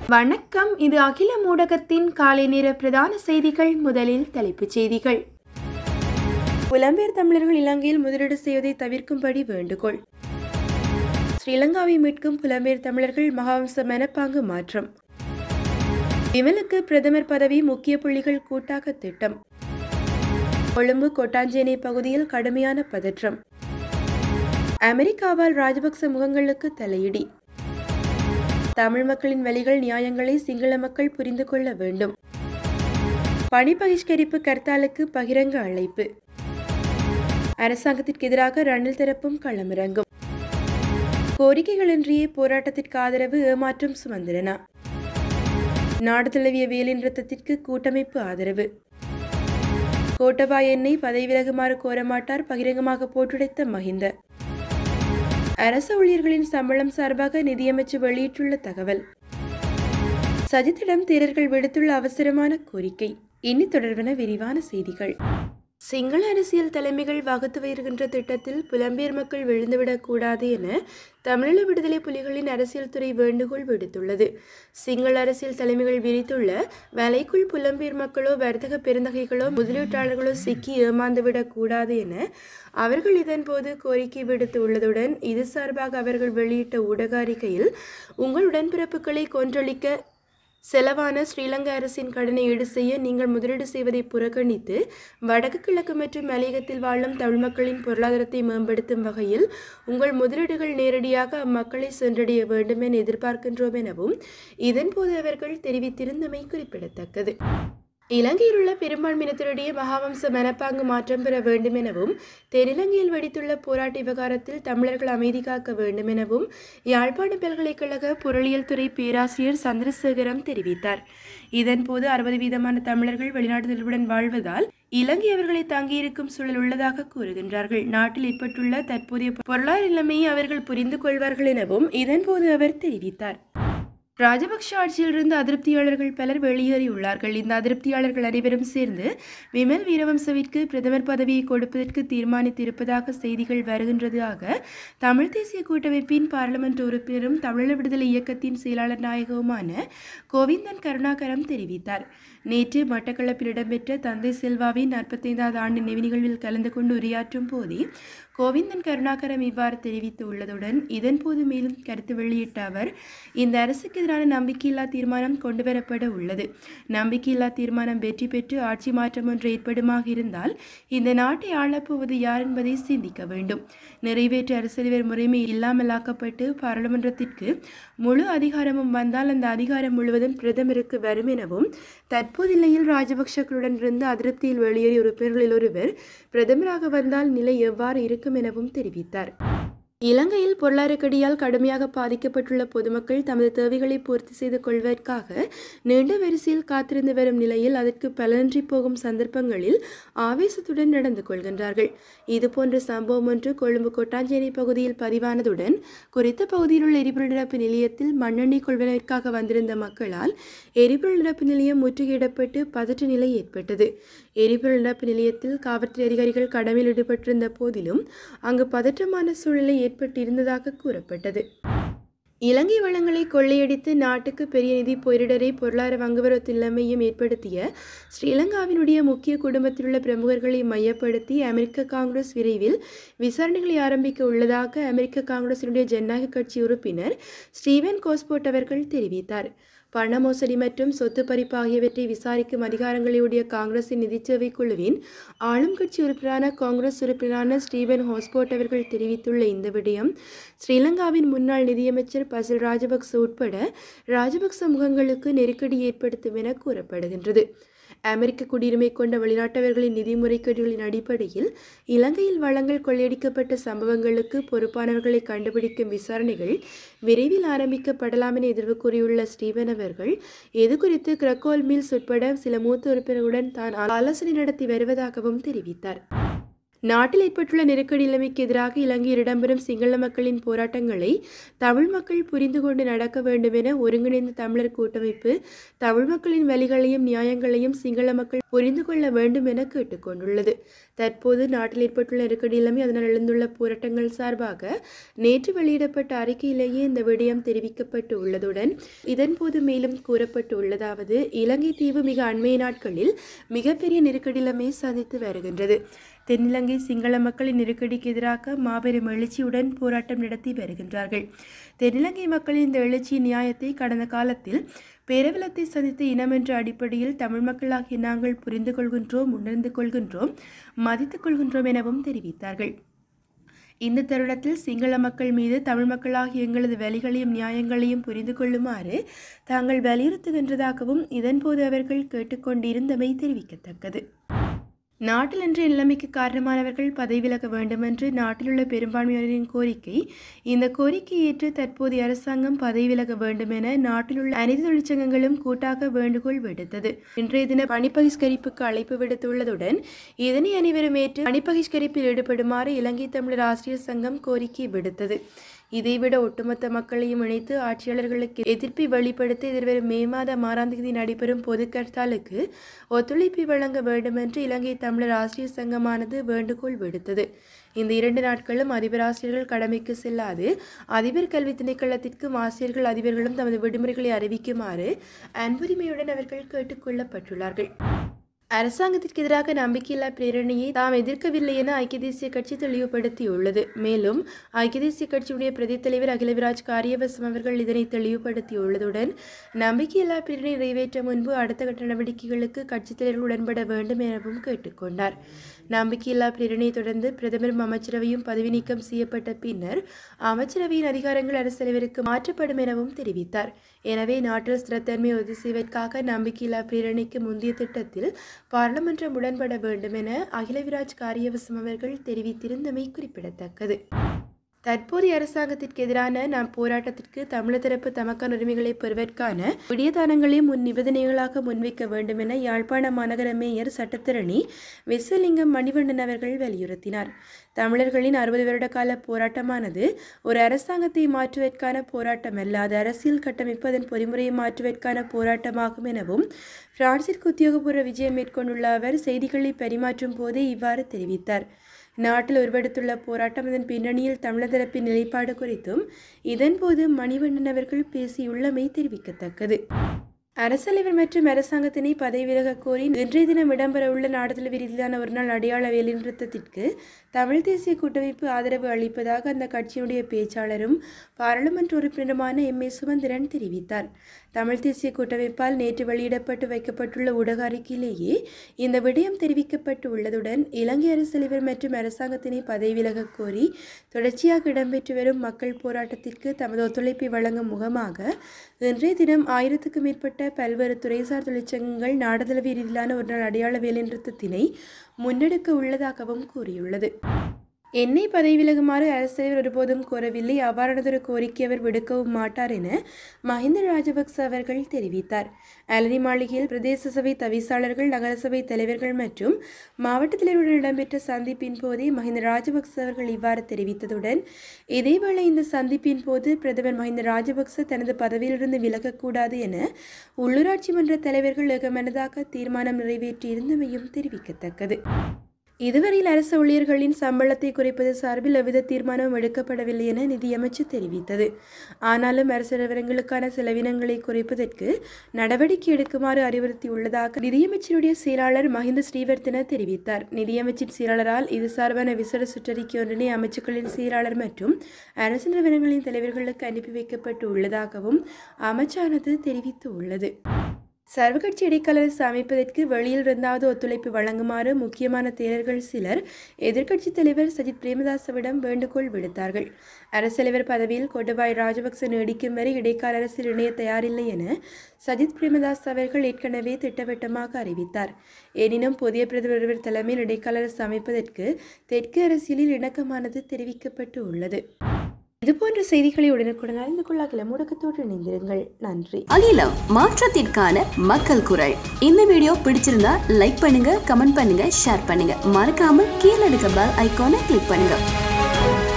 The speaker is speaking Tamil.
வணக்கம் இது அகில ஊடகத்தின் காலை நேர பிரதான செய்திகள் முதலில் தலைப்புச் செய்திகள் புலம்பெயர் தமிழர்கள் இலங்கையில் முதலீடு செய்வதை தவிர்க்கும்படி வேண்டுகோள் ஸ்ரீலங்காவை மீட்கும் புலம்பெயர் தமிழர்கள் மகாவம்ச மனப்பாங்கு மாற்றம் விமலுக்கு பிரதமர் பதவி முக்கிய புள்ளிகள் கூட்டாக திட்டம் கொழும்பு கொட்டாஞ்சேனை பகுதியில் கடுமையான பதற்றம் அமெரிக்காவால் ராஜபக்ச முகங்களுக்கு தலையிடி தமிழ் மக்களின் வழிகள் நியாயங்களை சிங்கள மக்கள் புரிந்து கொள்ள வேண்டும் பணி பகிஷ்கரிப்பு கர்த்தாலுக்கு பகிரங்க அழைப்பு அரசாங்கத்திற்கு எதிராக ரணில் தரப்பும் களமிறங்கும் கோரிக்கைகளின்றியே போராட்டத்திற்கு ஆதரவு ஏமாற்றம் சுமந்திரனா நாடு தழுவிய வேலை நிறுத்தத்திற்கு கூட்டமைப்பு ஆதரவு கோட்டபாய எண்ணெய் பதவி விலகுமாறு கோரமாட்டார் பகிரங்கமாக போட்டுடைத்த மஹிந்த அரசு ஊழியர்களின் சம்பளம் சார்பாக நிதியமைச்சு வெளியிட்டுள்ள தகவல் சஜித்திடம் தேரர்கள் விடுத்துள்ள அவசரமான கோரிக்கை இனி தொடர்பான விரிவான செய்திகள் சிங்கள அரசியல் தலைமைகள் வகுத்து வருகின்ற திட்டத்தில் புலம்பெயர் மக்கள் விழுந்துவிடக் கூடாது என தமிழீழ விடுதலை புலிகளின் அரசியல் துறை வேண்டுகோள் விடுத்துள்ளது சிங்கள அரசியல் தலைமைகள் விரித்துள்ள வலைக்குள் புலம்பெயர் மக்களோ வர்த்தக பெருந்தகைகளோ முதலீட்டாளர்களோ சிக்கி ஏமாந்துவிடக் கூடாது என அவர்கள் இதன்போது கோரிக்கை விடுத்து உள்ளதுடன் இது சார்பாக அவர்கள் வெளியிட்ட ஊடக அறிக்கையில் உங்கள் உடன்பிறப்புகளை கொன்றொழிக்க செலவான ஸ்ரீலங்கா அரசின் கடனை ஈடு செய்ய நீங்கள் முதலீடு செய்வதை புறக்கணித்து வடக்கு கிழக்கு மற்றும் மலையகத்தில் வாழும் தமிழ் மக்களின் பொருளாதாரத்தை மேம்படுத்தும் வகையில் உங்கள் முதலீடுகள் நேரடியாக அம்மக்களை சென்றடைய வேண்டும் என எதிர்பார்க்கின்றோம் எனவும் இதன்போது அவர்கள் தெரிவித்திருந்தமை குறிப்பிடத்தக்கது இலங்கையில் உள்ள பெரும்பான்மையினத்தினுடைய மகாவம்ச மனப்பாங்கு மாற்றம் பெற வேண்டும் எனவும் தென்னிலங்கையில் வெடித்துள்ள போராட்ட விவகாரத்தில் தமிழர்கள் அமைதி காக்க வேண்டும் எனவும் யாழ்ப்பாண பல்கலைக்கழக பொருளியல் துறை பேராசிரியர் சந்திரசேகரம் தெரிவித்தார் இதன்போது அறுபது வீதமான தமிழர்கள் வெளிநாட்டு நிலவுடன் வாழ்வதால் இலங்கை அவர்களை தங்கியிருக்கும் சூழல் உள்ளதாக கூறுகின்றார்கள் நாட்டில் ஏற்பட்டுள்ள தற்போதைய பொருளாதார நிலைமையை அவர்கள் புரிந்து கொள்வார்கள் எனவும் இதன்போது அவர் தெரிவித்தார் ராஜபக்ஷ ஆட்சியிலிருந்து அதிருப்தியாளர்கள் பலர் வெளியேறியுள்ளார்கள் இந்த அதிருப்தியாளர்கள் அனைவரும் சேர்ந்து விமல் வீரவம்சவிற்கு பிரதமர் பதவியை கொடுப்பதற்கு தீர்மானித்திருப்பதாக செய்திகள் வருகின்றதாக தமிழ் தேசிய கூட்டமைப்பின் பாராளுமன்ற உறுப்பினரும் தமிழர் விடுதலை இயக்கத்தின் செயலாளர் நாயகவுமான கோவிந்தன் கருணாகரம் தெரிவித்தார் நேற்று மட்டக்களப்பில் இடம்பெற்ற தந்தை செல்வாவின் நாற்பத்தைந்தாவது ஆண்டு நினைவு நிகழ்வில் கலந்து கொண்டு உரையாற்றும் போதே கோவிந்தன் கருணாகரம் இவ்வாறு தெரிவித்து உள்ளதுடன் இதன்போது மேலும் கருத்து வெளியிட்ட அவர் இந்த அரசுக்கு எதிரான நம்பிக்கையில்லா தீர்மானம் கொண்டுவரப்பட உள்ளது நம்பிக்கையில்லா தீர்மானம் வெற்றி பெற்று ஆட்சி மாற்றம் ஒன்று ஏற்படுமாக இருந்தால் இந்த நாட்டை ஆளப்போவது யார் என்பதை சிந்திக்க வேண்டும் நிறைவேற்று அரசியலவர் முறைமை இல்லாமலாக்கப்பட்டு பாராளுமன்றத்திற்கு முழு அதிகாரமும் வந்தால் அந்த அதிகாரம் முழுவதும் பிரதமருக்கு வரும் எனவும் தற்போதில்லையில் ராஜபக்சக்களுடன் இருந்து அதிருப்தியில் வெளியேறிய உறுப்பினர்களில் ஒருவர் பிரதமராக வந்தால் நிலை எவ்வாறு இருக்கும் எனவும் தெரிவித்தார் இலங்கையில் பொருளாதாரக்கடியால் கடுமையாக பாதிக்கப்பட்டுள்ள பொதுமக்கள் தமது தேவைகளை பூர்த்தி செய்து கொள்வதற்காக நீண்ட வரிசையில் காத்திருந்து வரும் நிலையில் அதற்கு பலனின்றி போகும் சந்தர்ப்பங்களில் ஆவேசத்துடன் நடந்து கொள்கின்றார்கள் இதுபோன்ற சம்பவம் ஒன்று கொழும்பு கொட்டாஞ்சேரி பகுதியில் பதிவானதுடன் குறித்த பகுதியில் உள்ள எரிபொருள் நிரப்பு நிலையத்தில் மண்ணெண்ணெய் கொள்வதற்காக வந்திருந்த மக்களால் எரிபொருள் நிரப்பு நிலையம் முற்றுகையிடப்பட்டு பதற்ற நிலை ஏற்பட்டது எரிபொருள் நிரப்பு நிலையத்தில் காவல்துறை அதிகாரிகள் கடமையில் ஈடுபட்டிருந்த போதிலும் அங்கு பதற்றமான சூழ்நிலை ஏற்பட்டிருந்ததாக கூறப்பட்டது இலங்கை வளங்களை கொள்ளையடித்து நாட்டுக்கு பெரிய நிதி பேரிடரை பொருளாதார வங்குவரத்து நிலைமையும் ஏற்படுத்திய ஸ்ரீலங்காவினுடைய முக்கிய குடும்பத்தில் உள்ள பிரமுகர்களை மையப்படுத்தி அமெரிக்க காங்கிரஸ் விரைவில் விசாரணைகளை ஆரம்பிக்க உள்ளதாக அமெரிக்க காங்கிரசினுடைய ஜனநாயக கட்சி உறுப்பினர் ஸ்டீவன் கோஸ்போர்ட் அவர்கள் தெரிவித்தார் பண மோசடி மற்றும் சொத்து பறிப்பு ஆகியவற்றை விசாரிக்கும் அதிகாரங்களையுடைய காங்கிரசின் நிதிச்சேவை குழுவின் ஆளும் கட்சி உறுப்பினரான காங்கிரஸ் உறுப்பினரான ஸ்டீவன் ஹாஸ்போர்ட் அவர்கள் தெரிவித்துள்ள இந்த விடயம் ஸ்ரீலங்காவின் முன்னாள் நிதியமைச்சர் பசில் ராஜபக்ச உட்பட ராஜபக்ச முகங்களுக்கு நெருக்கடி ஏற்படுத்தும் என கூறப்படுகின்றது அமெரிக்க குடியுரிமை கொண்ட வெளிநாட்டவர்களின் நிதி முறைகேடுகளின் அடிப்படையில் இலங்கையில் வளங்கள் கொள்ளையடிக்கப்பட்ட சம்பவங்களுக்கு பொறுப்பானவர்களை கண்டுபிடிக்கும் விசாரணைகள் விரைவில் ஆரம்பிக்கப்படலாம் என எதிர்வு கூறியுள்ள ஸ்டீவன் அவர்கள் இது குறித்து கிரக்கோல் மில்ஸ் உட்பட சில மூத்த உறுப்பினர்களுடன் தான் ஆலோசனை நடத்தி வருவதாகவும் தெரிவித்தார் நாட்டில் ஏற்பட்டுள்ள நெருக்கடி நிலைமைக்கு எதிராக இலங்கையில் இடம்பெறும் சிங்கள மக்களின் போராட்டங்களை தமிழ் மக்கள் புரிந்து கொண்டு நடக்க வேண்டும் என ஒருங்கிணைந்த தமிழர் கூட்டமைப்பு தமிழ் மக்களின் வழிகளையும் நியாயங்களையும் சிங்கள மக்கள் புரிந்து கொள்ள வேண்டும் என கேட்டுக்கொண்டுள்ளது தற்போது நாட்டில் ஏற்பட்டுள்ள நெருக்கடி நிலைமை அதனால் எழுந்துள்ள போராட்டங்கள் சார்பாக நேற்று வெளியிடப்பட்ட அறிக்கையிலேயே இந்த விடயம் தெரிவிக்கப்பட்டு உள்ளதுடன் இதன்போது மேலும் கூறப்பட்டு உள்ளதாவது இலங்கை தீவு மிக அண்மைய நாட்களில் மிகப்பெரிய நெருக்கடி நிலைமை சந்தித்து வருகின்றது தென்னிலங்கை சிங்கள மக்களின் நெருக்கடிக்கு எதிராக மாபெரும் எழுச்சியுடன் போராட்டம் நடத்தி வருகின்றார்கள் தென்னிலங்கை மக்களின் இந்த எழுச்சி நியாயத்தை கடந்த காலத்தில் பேரவலத்தை சந்தித்த இனம் என்ற அடிப்படையில் தமிழ் மக்களாகிய நாங்கள் புரிந்து கொள்கின்றோம் உணர்ந்து கொள்கின்றோம் மதித்துக் கொள்கின்றோம் எனவும் தெரிவித்தார்கள் இந்த தருணத்தில் சிங்கள மக்கள் மீது தமிழ் மக்களாகிய எங்களது வழிகளையும் நியாயங்களையும் புரிந்து கொள்ளுமாறு தாங்கள் வலியுறுத்துகின்றதாகவும் இதன்போது அவர்கள் கேட்டுக்கொண்டிருந்தமை தெரிவிக்கத்தக்கது நாட்டில் இன்றைய நிலைமைக்கு காரணமானவர்கள் பதவி விலக வேண்டும் என்று நாட்டிலுள்ள பெரும்பான்மையினரின் கோரிக்கை இந்த கோரிக்கையை ஏற்று தற்போதைய அரசாங்கம் பதவி விலக வேண்டும் என நாட்டிலுள்ள அனைத்து தொழிற்சங்கங்களும் கூட்டாக வேண்டுகோள் விடுத்தது இன்றைய தின பணி பகிஷ்கரிப்புக்கு அழைப்பு விடுத்துள்ளதுடன் இதனை அனைவரும் ஏற்று பணி பகிஷ்கரிப்பில் ஈடுபடுமாறு இலங்கை தமிழர் ஆசிரியர் சங்கம் கோரிக்கை விடுத்தது இதைவிட ஒட்டுமொத்த மக்களையும் இணைத்து ஆட்சியாளர்களுக்கு எதிர்ப்பை வெளிப்படுத்தி எதிர்வரும் மே மாத ஆறாம் தேதி நடைபெறும் பொது கர்த்தாலுக்கு ஒத்துழைப்பை வழங்க வேண்டும் என்று இலங்கை தமிழர் ஆசிரியர் சங்கமானது வேண்டுகோள் விடுத்தது இந்த இரண்டு நாட்களும் அதிபர் ஆசிரியர்கள் கடமைக்கு செல்லாது அதிபர் கல்வி திணைக்களத்திற்கும் ஆசிரியர்கள் அதிபர்களும் தமது விடுமுறைகளை அறிவிக்குமாறு அன்புரிமையுடன் அவர்கள் கேட்டுக்கொள்ளப்பட்டுள்ளார்கள் அரசாங்கத்திற்கு எதிராக நம்பிக்கையில்லா பிரேரணையை தாம் எதிர்க்கவில்லை என ஐக்கிய தேசிய கட்சி தெளிவுபடுத்தியுள்ளது மேலும் ஐக்கிய தேசிய கட்சியுடைய பிரதி தலைவர் அகிலவிராஜ் காரியவசம் அவர்கள் இதனை தெளிவுபடுத்தியுள்ளதுடன் நம்பிக்கையில்லா பிரேரணை நிறைவேற்ற முன்பு அடுத்த கட்ட நடவடிக்கைகளுக்கு கட்சித் தலைவர்கள் உடன்பட வேண்டும் எனவும் கேட்டுக்கொண்டார் நம்பிக்கையில்லா பிரேரணையை தொடர்ந்து பிரதமரும் அமைச்சரவையும் பதவி நீக்கம் செய்யப்பட்ட பின்னர் அமைச்சரவையின் அதிகாரங்கள் அரசு தலைவருக்கு மாற்றப்படும் எனவும் தெரிவித்தார் எனவே நாட்டில் ஸ்திரத்தன்மை உறுதி செய்வதற்காக நம்பிக்கையில்லா பிரேரணைக்கு முந்தைய திட்டத்தில் பாராளுமன்றம் உடன்பட வேண்டும் என அகிலவிராஜ் காரியவசம் அவர்கள் தெரிவித்திருந்தமை குறிப்பிடத்தக்கது தற்போதைய அரசாங்கத்திற்கு எதிரான நம் போராட்டத்திற்கு தமிழர் தரப்பு தமக்கான உரிமைகளை பெறுவதற்கான விடியதானங்களையும் முன் நிபந்தனைகளாக முன்வைக்க வேண்டும் என யாழ்ப்பாண மாநகர மேயர் சட்டத்திரணி விஸ்வலிங்கம் மணிவண்ணன் அவர்கள் வலியுறுத்தினார் தமிழர்களின் அறுபது வருட கால போராட்டமானது ஒரு அரசாங்கத்தை மாற்றுவதற்கான போராட்டம் அல்ல அது அரசியல் கட்டமைப்பதன் பொறிமுறையை மாற்றுவதற்கான போராட்டமாகும் எனவும் பிரான்சிற்கு உத்தியோகபூர்வ விஜயம் மேற்கொண்டுள்ள அவர் செய்திகளை பரிமாற்றும் போதே இவ்வாறு தெரிவித்தார் நாட்டில் உருவெடுத்துள்ள போராட்டம் அதன் பின்னணியில் தமிழர் தரப்பின் நிலைப்பாடு குறித்தும் இதன்போது மணிவண்ணன் அவர்கள் பேசியுள்ளமை தெரிவிக்கத்தக்கது அரசலைவர் மற்றும் அரசாங்கத்தினை பதவி விலக கோரி இன்றைய தினம் இடம்பெறவுள்ள நாடுதல் ரீதியிலான ஒரு நாள் அடையாள வேலைநிறுத்தத்திற்கு தமிழ் தேசிய கூட்டமைப்பு ஆதரவு அளிப்பதாக அந்த கட்சியினுடைய பேச்சாளரும் பாராளுமன்ற உறுப்பினருமான எம் ஏ சுமந்திரன் தெரிவித்தார் தமிழ் தேசிய கூட்டமைப்பால் நேற்று வெளியிடப்பட்டு வைக்கப்பட்டுள்ள ஊடக அறிக்கையிலேயே இந்த விடயம் தெரிவிக்கப்பட்டு உள்ளதுடன் இலங்கை அரசலைவர் மற்றும் அரசாங்கத்தினை பதவி விலக கோரி தொடர்ச்சியாக இடம்பெற்று வரும் மக்கள் போராட்டத்திற்கு தமது ஒத்துழைப்பை வழங்கும் முகமாக இன்றைய தினம் ஆயிரத்துக்கும் மேற்பட்ட பல்வேறு துறைசார் தொழிற்சங்கங்கள் நாடுதழுவிய ரீதியிலான ஒரு நாள் அடையாள வேலைநிறுத்தத்தினை முன்னெடுக்க உள்ளதாகவும் கூறியுள்ளது என்னை பதவி விலகுமாறு அரசு தலைவர் ஒருபோதும் கோரவில்லை அவ்வாறானதொரு கோரிக்கை அவர் விடுக்கவும் மாட்டார் என மஹிந்த ராஜபக்ச அவர்கள் தெரிவித்தார் அலரி மாளிகையில் பிரதேச சபை தவிசாளர்கள் நகரசபை தலைவர்கள் மற்றும் மாவட்ட தலைவருடன் இடம்பெற்ற சந்திப்பின் போதே மஹிந்த ராஜபக்ச அவர்கள் இவ்வாறு தெரிவித்ததுடன் இதேவேளை இந்த சந்திப்பின் போது பிரதமர் மஹிந்த ராஜபக்ச தனது பதவியிலிருந்து விலகக்கூடாது என உள்ளூராட்சி மன்ற தலைவர்கள் ஏகமனதாக தீர்மானம் நிறைவேற்றியிருந்தமையும் தெரிவிக்கத்தக்கது இதுவரையில் அரசு ஊழியர்களின் சம்பளத்தை குறைப்பது சார்பில் எவ்வித தீர்மானமும் எடுக்கப்படவில்லை என நிதியமைச்சர் தெரிவித்தது ஆனாலும் அரசு நிறுவனங்களுக்கான செலவினங்களை குறைப்பதற்கு நடவடிக்கை எடுக்குமாறு அறிவுறுத்தியுள்ளதாக நிதியமைச்சருடைய செயலாளர் மஹிந்த ஸ்ரீவர்த்தன தெரிவித்தார் நிதியமைச்சின் செயலாளரால் இது சார்பான விசேட சுற்றறிக்கை ஒன்றினை அமைச்சுக்களின் செயலாளர் மற்றும் அரசு நிறுவனங்களின் தலைவர்களுக்கு அனுப்பி வைக்கப்பட்டு உள்ளதாகவும் அமைச்சானது தெரிவித்து உள்ளது சர்வகட்சி இடைக்கால அரசு அமைப்பதற்கு வெளியில் இருந்தாவது ஒத்துழைப்பு வழங்குமாறு முக்கியமான தேரர்கள் சிலர் எதிர்க்கட்சித் தலைவர் சஜித் பிரேமதாசவிடம் வேண்டுகோள் விடுத்தார்கள் அரசலைவர் பதவியில் கொடபாய் ராஜபக்ச நீடிக்கும் வரை இடைக்கால அரசில் இணைய தயாரில்லை என சஜித் பிரேமதாஸ் அவர்கள் ஏற்கனவே திட்டவட்டமாக அறிவித்தார் எனினும் புதிய பிரதமர் தலைமையில் இடைக்கால அரசு அமைப்பதற்கு தெற்கு அரசியலில் இணக்கமானது தெரிவிக்கப்பட்டு உள்ளது இதுபோன்ற செய்திகளை உடனுக்குடன் அறிந்து கொள்ள அகில முடக்கத்தோடு இணைந்திருங்கள் நன்றி அகிலம் மாற்றத்திற்கான மக்கள் குரல் இந்த வீடியோ பிடிச்சிருந்தா லைக் பண்ணுங்க கமெண்ட் பண்ணுங்க ஷேர் பண்ணுங்க மறக்காம கீழே இருக்க பெல் ஐகானை கிளிக் பண்ணுங்க